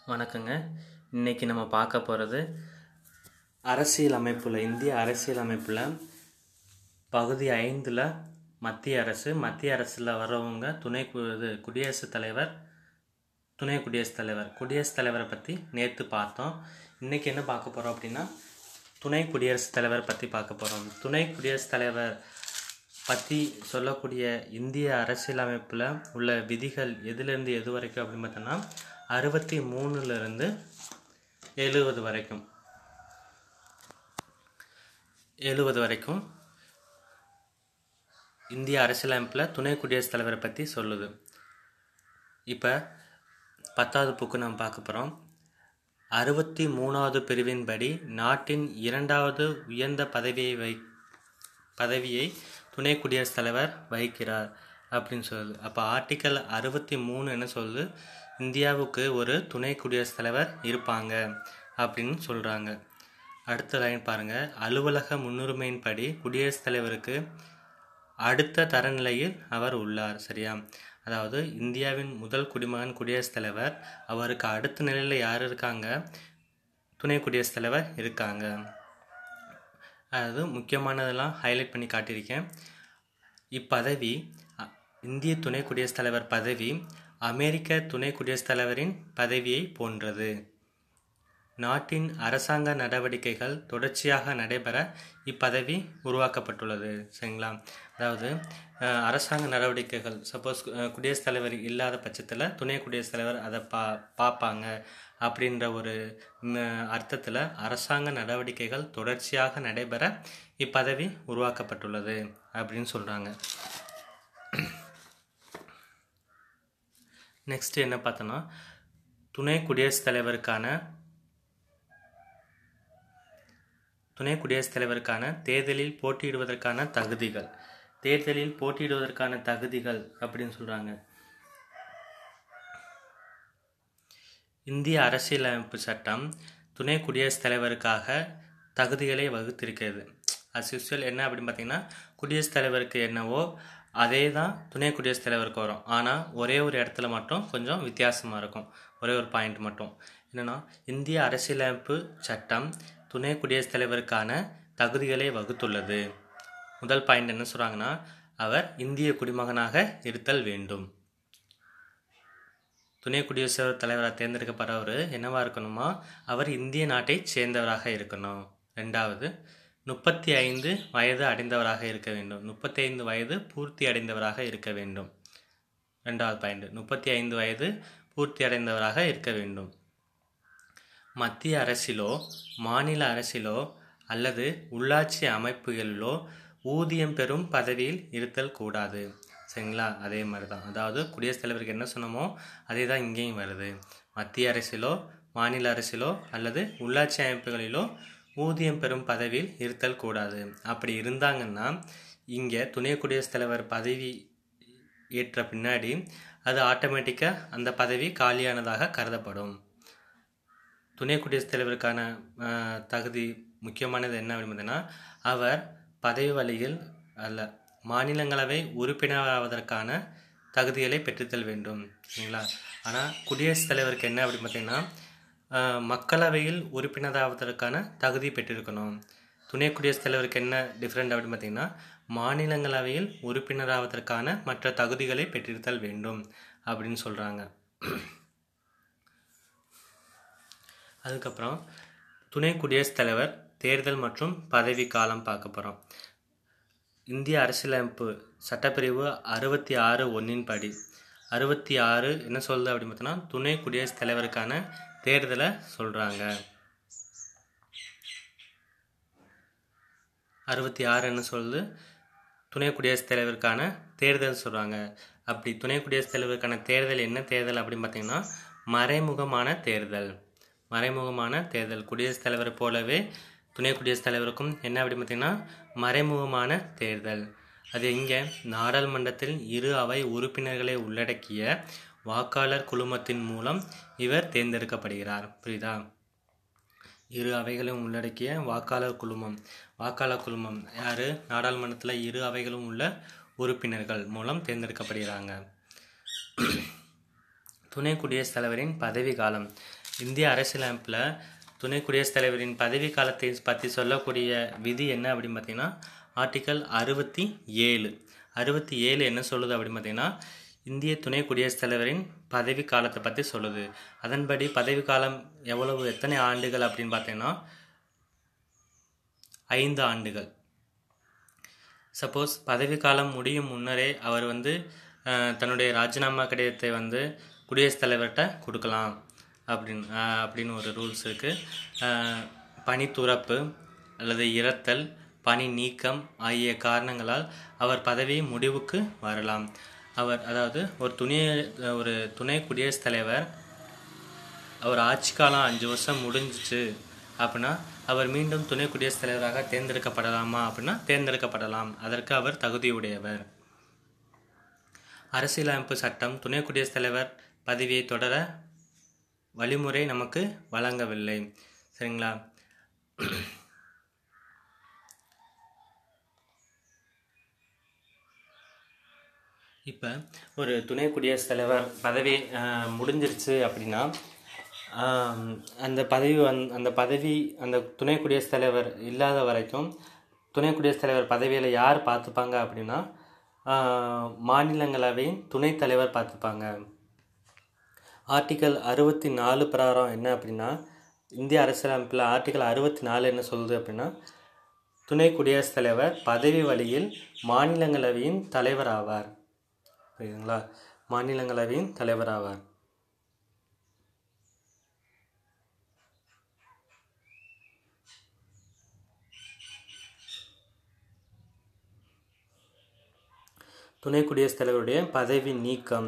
வணக்கங்க இன்னைக்கு நம்ம பார்க்க போகிறது அரசியல் அமைப்பில் இந்திய அரசியல் அமைப்பில் பகுதி ஐந்தில் மத்திய அரசு மத்திய அரசில் வர்றவங்க துணை கு இது குடியரசுத் தலைவர் துணை குடியரசுத் தலைவர் குடியரசுத் தலைவரை பற்றி நேற்று பார்த்தோம் இன்றைக்கி என்ன பார்க்க போகிறோம் அப்படின்னா துணை குடியரசுத் தலைவர் பற்றி பார்க்க போகிறோம் துணை குடியரசுத் தலைவர் பற்றி சொல்லக்கூடிய இந்திய அரசியலமைப்பில் உள்ள விதிகள் எதுலேருந்து எது வரைக்கும் அப்படின்னு பார்த்தோன்னா அறுபத்தி மூணுலேருந்து எழுபது வரைக்கும் எழுபது வரைக்கும் இந்திய அரசியலமைப்பில் துணை குடியரசுத் தலைவரை பற்றி சொல்லுது இப்போ பத்தாவது புக்கு நம்ம பார்க்க போகிறோம் அறுபத்தி மூணாவது பிரிவின்படி நாட்டின் இரண்டாவது உயர்ந்த பதவியை வை பதவியை துணை குடியரசுத் தலைவர் வகிக்கிறார் அப்படின்னு சொல்லுது அப்போ ஆர்டிக்கல் அறுபத்தி மூணு என்ன சொல்லுது இந்தியாவுக்கு ஒரு துணை குடியரசுத் தலைவர் இருப்பாங்க அப்படின்னு சொல்கிறாங்க அடுத்த லைன் பாருங்கள் அலுவலக முன்னுரிமையின்படி குடியரசுத் தலைவருக்கு அடுத்த தரநிலையில் அவர் உள்ளார் சரியா அதாவது இந்தியாவின் முதல் குடிமகன் குடியரசுத் தலைவர் அவருக்கு அடுத்த நிலையில் யார் இருக்காங்க துணை குடியரசுத் தலைவர் இருக்காங்க அதாவது முக்கியமானதெல்லாம் ஹைலைட் பண்ணி காட்டியிருக்கேன் இப்பதவி அ, இந்திய துணை குடியரசுத் தலைவர் பதவி அமெரிக்க துணை குடியரசுத் தலைவரின் பதவியை போன்றது நாட்டின் அரசாங்க நடவடிக்கைகள் தொடர்ச்சியாக நடைபெற இப்பதவி உருவாக்கப்பட்டுள்ளது சரிங்களா அதாவது அஹ், அரசாங்க நடவடிக்கைகள் சப்போஸ் குடியரசுத் தலைவர் இல்லாத பட்சத்தில் துணை குடியரசுத் தலைவர் அதை பா பார்ப்பாங்க அப்படின்ற ஒரு அர்த்தத்தில் அரசாங்க நடவடிக்கைகள் தொடர்ச்சியாக நடைபெற இப்பதவி உருவாக்கப்பட்டுள்ளது அப்படின்னு சொல்கிறாங்க நெக்ஸ்ட் என்ன பார்த்தோன்னா துணை குடியரசுத் தலைவருக்கான துணை குடியரசுத் தலைவருக்கான தேர்தலில் போட்டியிடுவதற்கான தகுதிகள் தேர்தலில் போட்டியிடுவதற்கான தகுதிகள் அப்படின்னு சொல்கிறாங்க இந்திய அரசியலமைப்பு சட்டம் துணை குடியரசுத் தலைவருக்காக தகுதிகளை வகுத்திருக்கிறது அஸ் யூஸ்வல் என்ன அப்படின்னு பார்த்தீங்கன்னா குடியரசுத் தலைவருக்கு என்னவோ அதே தான் துணை குடியரசுத் தலைவருக்கு வரும் ஆனால் ஒரே ஒரு இடத்துல மட்டும் கொஞ்சம் வித்தியாசமாக இருக்கும் ஒரே ஒரு பாயிண்ட் மட்டும் என்னென்னா இந்திய அரசியலமைப்பு சட்டம் துணை குடியரசுத் தலைவருக்கான தகுதிகளை வகுத்துள்ளது முதல் பாயிண்ட் என்ன சொல்கிறாங்கன்னா அவர் இந்திய குடிமகனாக இருத்தல் வேண்டும் துணை குடியரசுத் தலைவராக தேர்ந்தெடுக்கப்படுறவர் என்னவா இருக்கணுமா அவர் இந்திய நாட்டை சேர்ந்தவராக இருக்கணும் ரெண்டாவது முப்பத்தி ஐந்து வயது அடைந்தவராக இருக்க வேண்டும் முப்பத்தி ஐந்து வயது பூர்த்தி அடைந்தவராக இருக்க வேண்டும் ரெண்டாவது பாயிண்ட் முப்பத்தி ஐந்து வயது பூர்த்தி அடைந்தவராக இருக்க வேண்டும் மத்திய அரசிலோ மாநில அரசிலோ அல்லது உள்ளாட்சி அமைப்புகளிலோ ஊதியம் பெறும் பதவியில் இருத்தல் கூடாது சரிங்களா அதே மாதிரி தான் அதாவது குடியரசுத் தலைவருக்கு என்ன சொன்னமோ அதே தான் இங்கேயும் வருது மத்திய அரசிலோ மாநில அரசிலோ அல்லது உள்ளாட்சி அமைப்புகளிலோ ஊதியம் பெறும் பதவியில் இருத்தல் கூடாது அப்படி இருந்தாங்கன்னா இங்கே துணை குடியரசுத் தலைவர் பதவி ஏற்ற பின்னாடி அது ஆட்டோமேட்டிக்காக அந்த பதவி காலியானதாக கருதப்படும் துணை குடியரசுத் தலைவருக்கான அஹ், தகுதி முக்கியமானது என்ன அப்படின்னு பார்த்தீங்கன்னா அவர் பதவி வழியில் அல்ல மாநிலங்களவை உறுப்பினராவதற்கான தகுதிகளை பெற்றுத்தல் வேண்டும் சரிங்களா ஆனால் குடியரசுத் தலைவருக்கு என்ன அப்படின்னு பார்த்தீங்கன்னா அஹ், மக்களவையில் உறுப்பினராவதற்கான தகுதி பெற்றிருக்கணும் துணை குடியரசுத் தலைவருக்கு என்ன டிஃப்ரெண்ட் அப்படின்னு பார்த்தீங்கன்னா மாநிலங்களவையில் உறுப்பினராவதற்கான மற்ற தகுதிகளை பெற்றிருத்தல் வேண்டும் அப்படின்னு சொல்கிறாங்க அதுக்கப்புறம் துணை குடியரசுத் தலைவர் தேர்தல் மற்றும் பதவி காலம் பார்க்க போகிறோம் இந்திய அரசியலமைப்பு சட்டப்பிரிவு அறுபத்தி ஆறு ஒன்றின் படி அறுபத்தி ஆறு என்ன சொல்லுது அப்படின்னு பார்த்தோன்னா துணை குடியரசுத் தலைவருக்கான தேர்தலை சொல்கிறாங்க அறுபத்தி ஆறு என்ன சொல்லுது துணை குடியரசுத் தலைவருக்கான தேர்தல் சொல்கிறாங்க அப்படி துணை குடியரசுத் தலைவருக்கான தேர்தல் என்ன தேர்தல் அப்படின்னு பார்த்தீங்கன்னா மறைமுகமான தேர்தல் மறைமுகமான தேர்தல் குடியரசுத் தலைவரை போலவே துணை குடியரசுத் தலைவருக்கும் என்ன அப்படின்னு பார்த்தீங்கன்னா மறைமுகமான தேர்தல் அது எங்கே நாடாளுமன்றத்தில் இரு அவை உறுப்பினர்களை உள்ளடக்கிய வாக்காளர் குழுமத்தின் மூலம் இவர் தேர்ந்தெடுக்கப்படுகிறார் புரியுதா இரு அவைகளையும் உள்ளடக்கிய வாக்காளர் குழுமம் வாக்காளர் குழுமம் யார் நாடாளுமன்றத்தில் இரு அவைகளும் உள்ள உறுப்பினர்கள் மூலம் தேர்ந்தெடுக்கப்படுகிறாங்க துணை குடியரசுத் தலைவரின் பதவி காலம் இந்திய அரசியலமைப்பில் துணை குடியரசுத் தலைவரின் பதவி காலத்தை பற்றி சொல்லக்கூடிய விதி என்ன அப்படின்னு பார்த்தீங்கன்னா ஆர்டிக்கல் அறுபத்தி ஏழு அறுபத்தி ஏழு என்ன சொல்லுது அப்படின்னு பார்த்தீங்கன்னா இந்திய துணை குடியரசுத் தலைவரின் பதவி காலத்தை பற்றி சொல்லுது அதன்படி பதவி காலம் எவ்வளவு எத்தனை ஆண்டுகள் அப்படின்னு பார்த்தீங்கன்னா ஐந்து ஆண்டுகள் சப்போஸ் பதவி காலம் முடியும் முன்னரே அவர் வந்து அஹ், தன்னுடைய ராஜினாமா கடிதத்தை வந்து குடியரசுத் தலைவர்கிட்ட கொடுக்கலாம் அப்படின்னு அஹ், அப்படின்னு ஒரு ரூல்ஸ் இருக்குது பணி துறப்பு அல்லது இறத்தல் பணி நீக்கம் ஆகிய காரணங்களால் அவர் பதவி முடிவுக்கு வரலாம் அவர் அதாவது ஒரு துணை ஒரு துணை குடியரசுத் தலைவர் அவர் ஆட்சி காலம் அஞ்சு வருஷம் முடிஞ்சிச்சு அப்படின்னா அவர் மீண்டும் துணை குடியரசுத் தலைவராக தேர்ந்தெடுக்கப்படலாமா அப்படின்னா தேர்ந்தெடுக்கப்படலாம் அதற்கு அவர் தகுதியுடையவர் அரசியலமைப்பு சட்டம் துணை குடியரசுத் தலைவர் பதவியை தொடர வழிமுறை நமக்கு வழங்கவில்லை சரிங்களா இப்போ ஒரு துணை குடியரசுத் தலைவர் பதவி அஹ், முடிஞ்சிருச்சு அப்படின்னா ஆம், அந்த பதவி வந் அந்த பதவி அந்த துணை குடியரசுத் தலைவர் இல்லாத வரைக்கும் துணை குடியரசுத் தலைவர் பதவியில் யார் பார்த்துப்பாங்க அப்படின்னா ஆஹ், மாநிலங்களவையின் துணைத் தலைவர் பார்த்துப்பாங்க ஆர்டிக்கல் அறுபத்தி நாலு பிரகாரம் என்ன அப்படின்னா இந்திய அரசியலமைப்பில் ஆர்டிக்கல் அறுபத்தி நாலு என்ன சொல்லுது அப்படின்னா துணை குடியரசுத் தலைவர் பதவி வழியில் மாநிலங்களவையின் தலைவர் ஆவார் புரியுதுங்களா மாநிலங்களவையின் தலைவர் ஆவார் துணை குடியரசுத் தலைவருடைய பதவி நீக்கம்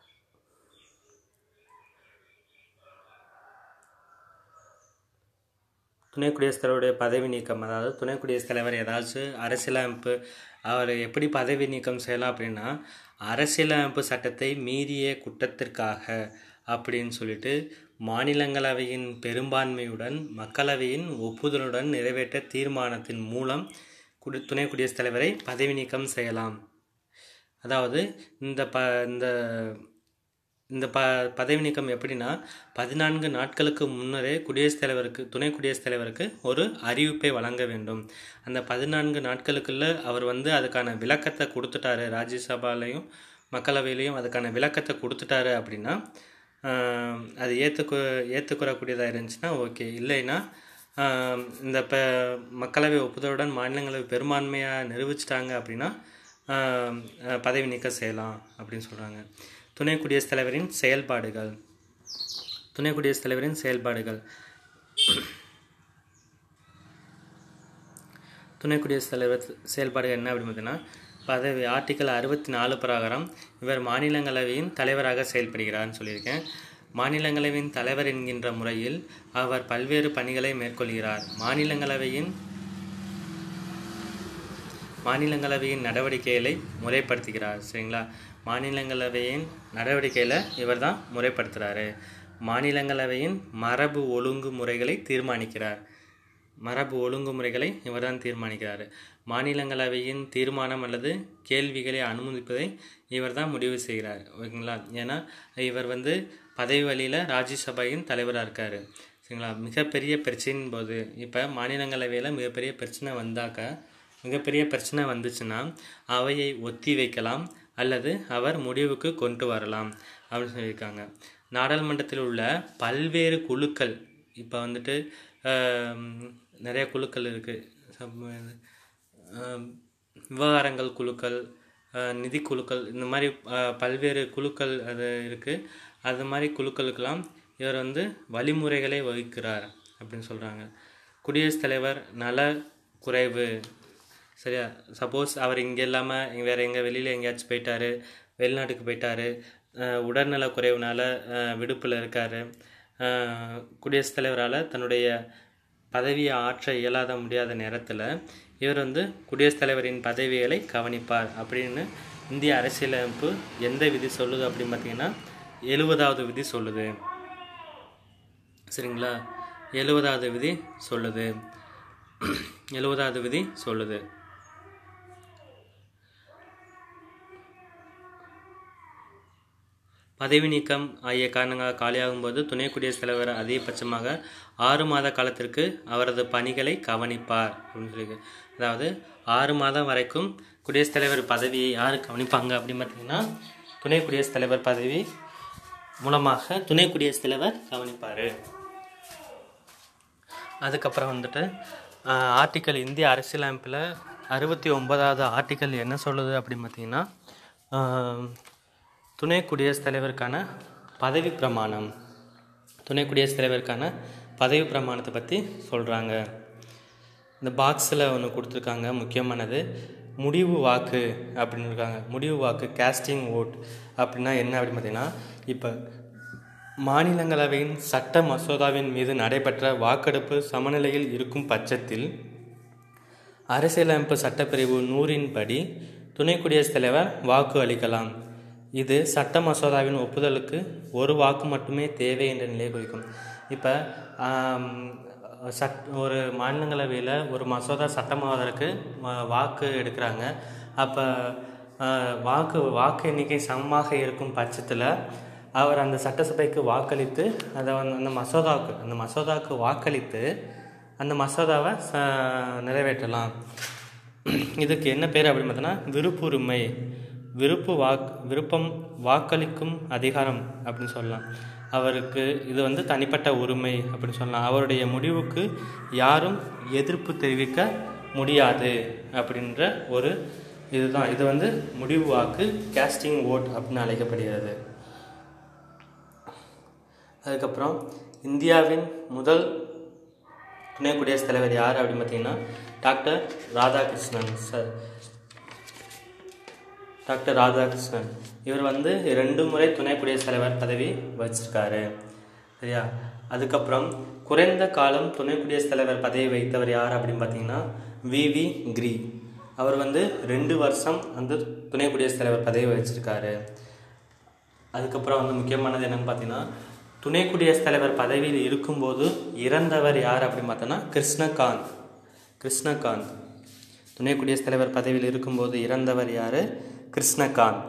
துணை குடியரசுத் தலைவருடைய பதவி நீக்கம் அதாவது துணை குடியரசுத் தலைவர் ஏதாச்சும் அரசியலமைப்பு அவர் எப்படி பதவி நீக்கம் செய்யலாம் அப்படின்னா அரசியலமைப்பு சட்டத்தை மீறிய குற்றத்திற்காக அப்படின்னு சொல்லிட்டு மாநிலங்களவையின் பெரும்பான்மையுடன் மக்களவையின் ஒப்புதலுடன் நிறைவேற்ற தீர்மானத்தின் மூலம் குடி துணை குடியரசுத் தலைவரை பதவி நீக்கம் செய்யலாம் அதாவது இந்த ப இந்த இந்த ப பதவி நீக்கம் எப்படின்னா பதினான்கு நாட்களுக்கு முன்னரே குடியரசுத் தலைவருக்கு துணை குடியரசுத் தலைவருக்கு ஒரு அறிவிப்பை வழங்க வேண்டும் அந்த பதினான்கு நாட்களுக்குள்ள அவர் வந்து அதுக்கான விளக்கத்தை கொடுத்துட்டாரு ராஜ்யசபாலையும் மக்களவையிலையும் அதுக்கான விளக்கத்தை கொடுத்துட்டாரு அப்படின்னா ஆஹ், அது ஏற்றுக்கு ஏற்றுக்கூறக்கூடியதாக இருந்துச்சுன்னா ஓகே இல்லைன்னா ஆஹ், இந்த ப மக்களவை ஒப்புதலுடன் மாநிலங்களவை பெரும்பான்மையாக நிரூபிச்சிட்டாங்க அப்படின்னா ஆஹ், அஹ், பதவி நீக்கம் செய்யலாம் அப்படின்னு சொல்கிறாங்க துணை குடியரசுத் தலைவரின் செயல்பாடுகள் துணை குடியரசுத் தலைவரின் செயல்பாடுகள் துணை குடியரசுத் தலைவர் செயல்பாடுகள் என்ன அப்படின்னு பார்த்தீங்கன்னா பதவி ஆர்டிக்கல் அறுபத்தி நாலு பிரகாரம் இவர் மாநிலங்களவையின் தலைவராக செயல்படுகிறார்னு சொல்லியிருக்கேன் மாநிலங்களவையின் தலைவர் என்கின்ற முறையில் அவர் பல்வேறு பணிகளை மேற்கொள்கிறார் மாநிலங்களவையின் மாநிலங்களவையின் நடவடிக்கைகளை முறைப்படுத்துகிறார் சரிங்களா மாநிலங்களவையின் நடவடிக்கையில் இவர் தான் முறைப்படுத்துகிறாரு மாநிலங்களவையின் மரபு ஒழுங்கு முறைகளை தீர்மானிக்கிறார் மரபு ஒழுங்குமுறைகளை இவர் தான் தீர்மானிக்கிறார் மாநிலங்களவையின் தீர்மானம் அல்லது கேள்விகளை அனுமதிப்பதை இவர் தான் முடிவு செய்கிறார் ஓகேங்களா ஏன்னா இவர் வந்து பதவி வழியில் ராஜ்யசபையின் தலைவராக இருக்கார் சரிங்களா மிகப்பெரிய பிரச்சனையின் போது இப்போ மாநிலங்களவையில் மிகப்பெரிய பிரச்சனை வந்தாக்க மிகப்பெரிய பிரச்சனை வந்துச்சுன்னா அவையை ஒத்தி வைக்கலாம் அல்லது அவர் முடிவுக்கு கொண்டு வரலாம் அப்படின்னு சொல்லியிருக்காங்க நாடாளுமன்றத்தில் உள்ள பல்வேறு குழுக்கள் இப்போ வந்துட்டு ஆம், நிறைய குழுக்கள் இருக்குது விவகாரங்கள் குழுக்கள் அஹ், நிதி குழுக்கள் இந்த மாதிரி அஹ், பல்வேறு குழுக்கள் அது இருக்குது அது மாதிரி குழுக்களுக்கெல்லாம் இவர் வந்து வழிமுறைகளை வகுக்கிறார் அப்படின்னு சொல்கிறாங்க குடியரசுத் தலைவர் நல குறைவு சரியா சப்போஸ் அவர் இங்கே இல்லாமல் வேறு எங்கே வெளியில் எங்கேயாச்சும் போயிட்டாரு வெளிநாட்டுக்கு போயிட்டாரு அஹ் உடல்நல குறைவுனால விடுப்பில் இருக்கார் குடியரசுத் தலைவரால் தன்னுடைய பதவியை ஆற்ற இயலாத முடியாத நேரத்தில் இவர் வந்து குடியரசுத் தலைவரின் பதவிகளை கவனிப்பார் அப்படின்னு இந்திய அரசியலமைப்பு எந்த விதி சொல்லுது அப்படின்னு பார்த்தீங்கன்னா எழுபதாவது விதி சொல்லுது சரிங்களா எழுபதாவது விதி சொல்லுது எழுபதாவது விதி சொல்லுது பதவி நீக்கம் ஆகிய காரணங்களால் காலியாகும்போது துணை குடியரசுத் தலைவர் அதிகபட்சமாக ஆறு மாத காலத்திற்கு அவரது பணிகளை கவனிப்பார் அப்படின்னு சொல்லி அதாவது ஆறு மாதம் வரைக்கும் குடியரசுத் தலைவர் பதவியை யார் கவனிப்பாங்க அப்படின்னு பார்த்தீங்கன்னா துணை குடியரசுத் தலைவர் பதவி மூலமாக துணை குடியரசுத் தலைவர் கவனிப்பார் அதுக்கப்புறம் வந்துட்டு ஆர்டிக்கல் இந்திய அரசியலமைப்பில் அறுபத்தி ஒன்பதாவது ஆர்டிக்கல் என்ன சொல்லுது அப்படின்னு பார்த்தீங்கன்னா ஆஹ், துணை குடியரசுத் தலைவருக்கான பதவி பிரமாணம் துணை குடியரசுத் தலைவருக்கான பதவி பிரமாணத்தை பற்றி சொல்கிறாங்க இந்த பாக்ஸில் ஒன்று கொடுத்துருக்காங்க முக்கியமானது முடிவு வாக்கு அப்படின்னு இருக்காங்க முடிவு வாக்கு கேஸ்டிங் ஓட் அப்படின்னா என்ன அப்படின்னு பார்த்தீங்கன்னா இப்போ மாநிலங்களவையின் சட்ட மசோதாவின் மீது நடைபெற்ற வாக்கெடுப்பு சமநிலையில் இருக்கும் பட்சத்தில் அரசியலமைப்பு சட்டப்பிரிவு நூறின் படி துணை குடியரசுத் தலைவர் வாக்கு அளிக்கலாம் இது சட்ட மசோதாவின் ஒப்புதலுக்கு ஒரு வாக்கு மட்டுமே தேவை என்ற நிலையை குறிக்கும் இப்போ சட் ஒரு மாநிலங்களவையில் ஒரு மசோதா சட்டமாவதற்கு ம- வாக்கு எடுக்கிறாங்க அப்போ வாக்கு வாக்கு எண்ணிக்கை சமமாக இருக்கும் பட்சத்தில் அவர் அந்த சட்டசபைக்கு வாக்களித்து அதை வந்து அந்த மசோதாவுக்கு அந்த மசோதாவுக்கு வாக்களித்து அந்த மசோதாவை ச நிறைவேற்றலாம் இதுக்கு என்ன பேர் அப்படின்னு பார்த்தோன்னா விருப்புரிமை விருப்பு வாக் விருப்பம் வாக்களிக்கும் அதிகாரம் அப்படின்னு சொல்லலாம் அவருக்கு இது வந்து தனிப்பட்ட உரிமை அப்படின்னு சொல்லலாம் அவருடைய முடிவுக்கு யாரும் எதிர்ப்பு தெரிவிக்க முடியாது அப்படின்ற ஒரு இதுதான் இது வந்து முடிவு வாக்கு கேஸ்டிங் ஓட் அப்படின்னு அழைக்கப்படுகிறது அதுக்கப்புறம் இந்தியாவின் முதல் துணை குடியரசுத் தலைவர் யார் அப்படின்னு பார்த்தீங்கன்னா doctor Radhakrishnan sir doctor Radhakrishnan இவர் வந்து ரெண்டு முறை துணை குடியரசுத் தலைவர் பதவி வச்சிருக்காரு சரியா அதுக்கப்புறம் குறைந்த காலம் துணை குடியரசுத் தலைவர் பதவி வைத்தவர் யார் அப்படின்னு பார்த்தீங்கன்னா விவி கிரி அவர் வந்து ரெண்டு வருஷம் வந்து துணை குடியரசுத் தலைவர் பதவி வச்சிருக்காரு அதுக்கப்புறம் வந்து முக்கியமானது என்னன்னு பார்த்தீங்கன்னா துணை குடியரசுத் தலைவர் பதவியில் இருக்கும்போது இறந்தவர் யார் அப்படின்னு பார்த்தோன்னா கிருஷ்ணகாந்த் கிருஷ்ணகாந்த் துணை குடியரசுத் தலைவர் பதவியில் இருக்கும்போது இறந்தவர் யார் கிருஷ்ணகாந்த்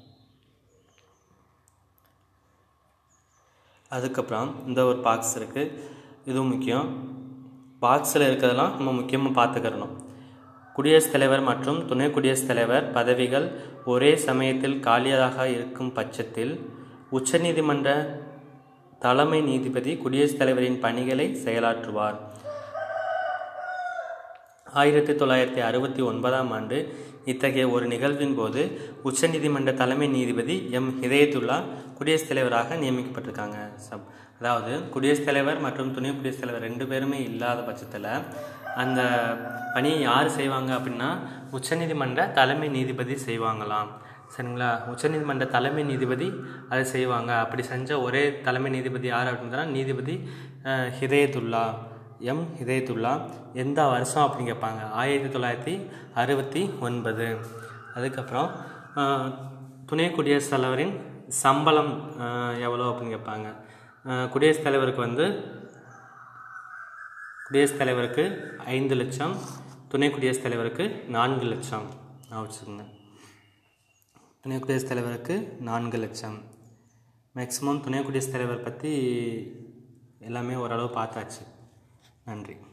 அதுக்கப்புறம் இந்த ஒரு பாக்ஸ் இருக்குது இதுவும் முக்கியம் பாக்ஸில் இருக்கிறதெல்லாம் நம்ம முக்கியமாக பார்த்துக்கிறணும் குடியரசுத் தலைவர் மற்றும் துணை குடியரசுத் தலைவர் பதவிகள் ஒரே சமயத்தில் காலியாக இருக்கும் பட்சத்தில் உச்சநீதிமன்ற தலைமை நீதிபதி குடியரசுத் தலைவரின் பணிகளை செயலாற்றுவார் ஆயிரத்தி தொள்ளாயிரத்தி அறுபத்தி ஒன்பதாம் ஆண்டு இத்தகைய ஒரு நிகழ்வின் போது உச்சநீதிமன்ற தலைமை நீதிபதி எம் ஹிதயத்துல்லா குடியரசுத் தலைவராக நியமிக்கப்பட்டிருக்காங்க சப் அதாவது குடியரசுத் தலைவர் மற்றும் துணை குடியரசுத் தலைவர் ரெண்டு பேருமே இல்லாத பட்சத்தில் அந்த பணியை யார் செய்வாங்க அப்படின்னா உச்சநீதிமன்ற தலைமை நீதிபதி செய்வாங்களாம் சரிங்களா உச்சநீதிமன்ற தலைமை நீதிபதி அதை செய்வாங்க அப்படி செஞ்ச ஒரே தலைமை நீதிபதி யார் அப்படின்னா நீதிபதி அஹ், ஹிதயத்துல்லா எம் ஹிதயத்துல்லா எந்த வருஷம் அப்படின்னு கேட்பாங்க ஆயிரத்தி தொள்ளாயிரத்தி அறுபத்தி ஒன்பது அதுக்கப்புறம் ஆஹ், துணை குடியரசுத் தலைவரின் சம்பளம் ஆஹ், எவ்வளோ அப்படின்னு கேட்பாங்க ஆஹ், குடியரசுத் தலைவருக்கு வந்து குடியரசுத் தலைவருக்கு ஐந்து லட்சம் துணை குடியரசுத் தலைவருக்கு நான்கு லட்சம் நான் வச்சுக்கோங்க துணை குடியரசுத் தலைவருக்கு நான்கு லட்சம் மேக்ஸிமம் துணை குடியரசுத் தலைவர் பற்றி எல்லாமே ஓரளவு பார்த்தாச்சு நன்றி